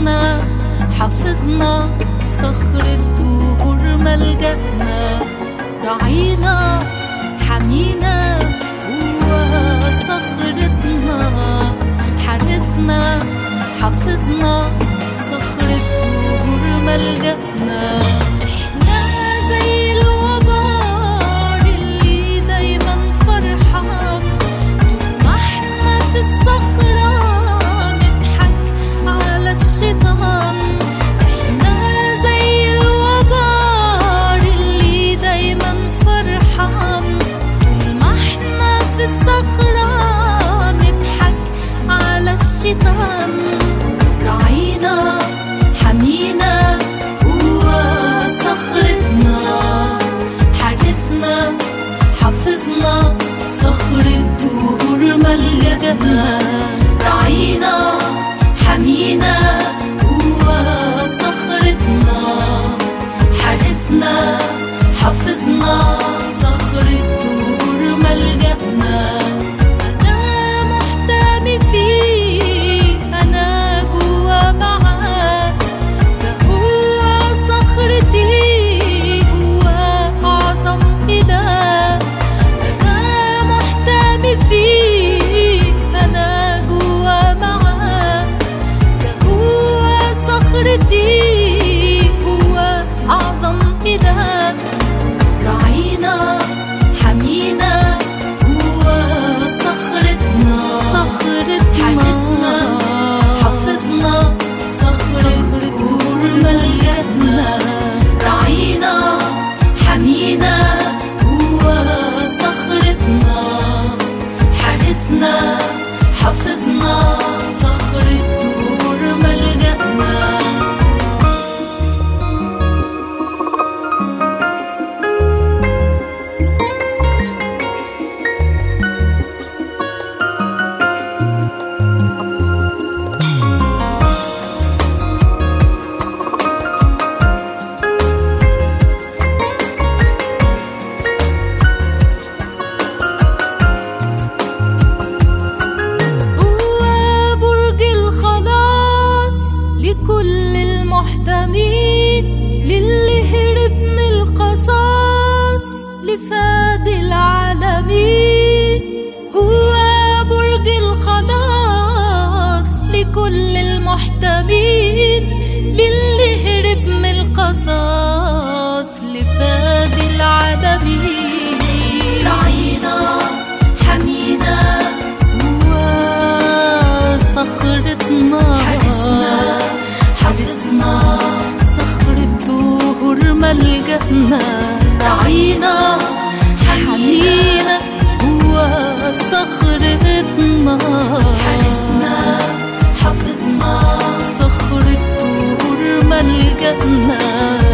حرسنا حافظنا صخر الدهور ملجأنا رعينا حمينا هو صخرتنا حرسنا حافظنا صخر الدهور ملجأنا احنا زي الوبار اللي دايما فرحان طول ما احنا في الصخرة نضحك على الشيطان احنا زي الوبار اللي دايما فرحان طول ما احنا في الصخرة نضحك على الشيطان رعينا حمينا هو صخرتنا حارسنا حافظنا صخر الدهور ملجأنا رعينا حمينا هو صخرتنا حارسنا حافظنا صخر الدهور ملجأنا أنا محتمي فيه أنا جوا معاه ده هو صخرتي هو أعظم إله أنا محتمي فيه أنا جوا معاه ده هو صخرتي هو أعظم إله رعينا حمينا هو صخرتنا صخرتنا حارسنا حافظنا صخر الدهور ملجأنا رعينا حمينا هو صخرتنا حارسنا حافظنا صخر الدهور ملجأنا هو برج الخلاص لكل المحتمين للي هرب من القصاص لفاد العالمين هو برج الخلاص لكل المحتمين للي هرب من القصاص لفاد العالمين رعينا حمينا وصخرتنا حرسنا حافظنا صخر الدهور ملجأنا رعينا حمينا وصخرتنا حرسنا حافظنا صخر الدهور ملجأنا